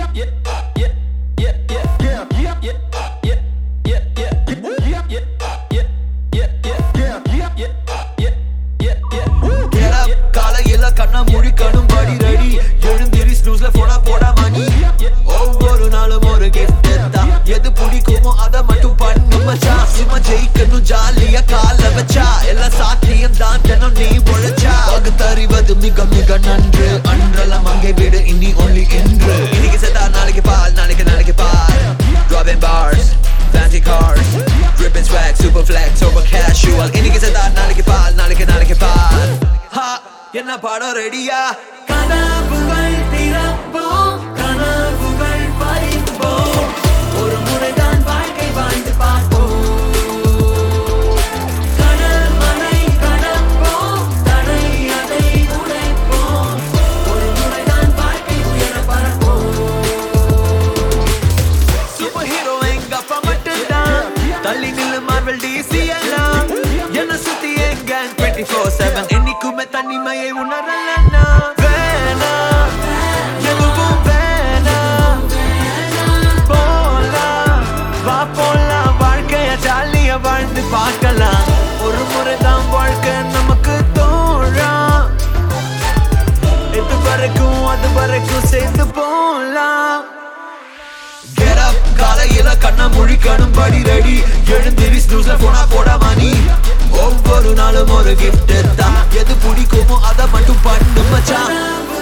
Get up, காலையில கண்ண முழிக்கணும் படி ரெடி எழுந்திரி ஸ்னூஸ்ல போடா போடா மணி ஒவ்வொரு நாளும் ஒரு gift தான் எது பிடிக்குமோ அதை மட்டும் பண்ணு மச்சான் சும்மா ஜெயிக்கணும் ஜாலியா கால வச்சா எல்லாம் சாத்தியம் தான் தினம் நீ உழைச்சா பகுத்தறிவது மிக மிக நன்று அன்றெல்லாம் அங்கே விடு இனி ஒன்லி என்று இன்னைக்கு செத்தா நாளைக்கு பால் நாளைக்கு நாளைக்கு பால் Dropping bars fancy cars dripping swag super flex over casual இன்னைக்கு செத்தா நாளைக்கு பால் நாளைக்கு நாளைக்கு பால் ஹா என்ன பாடம் ரெடியா கனவுகள் திறப்போம் கனவுகள் பறிப்போம் ஒரு முறைதான் வாழ்க்கை வாழ்ந்து பார்ப்போம் கடல் மலை கடப்போம் தடை அதை உடைப்போம் ஒரு முறைதான் வாழ்க்கை உயர பறப்போம் சூப்பர் ஹீரோ எங்க அப்பா மட்டும்தான் தள்ளி நில்லு மார்வல் டிசி எல்லாம் என்ன சுத்தி எங்க டுவெண்ட்டி ஃபோர் செவன் என்னைக்குமே தனிமையை உணரலன்னா வேணாம் எதுவும் வேணாம் போலாம் வா போலாம் வாழ்க்கைய ஜாலியா வாழ்ந்து பார்க்கலாம் ஒரு முறை தான் வாழ்க்கை நமக்கு தோழா இது வரைக்கும் அது வரைக்கும் சேர்ந்து போலாம் Get up, காலையில கண்ண முழிக்கணும் படி ரெடி எழுந்திரி ஸ்னூஸ்ல போனா போட மணி ஒவ்வொரு நாளும் ஒரு gift தான் எது பிடிக்குமோ அதை மட்டும் பண்ணு மச்சான்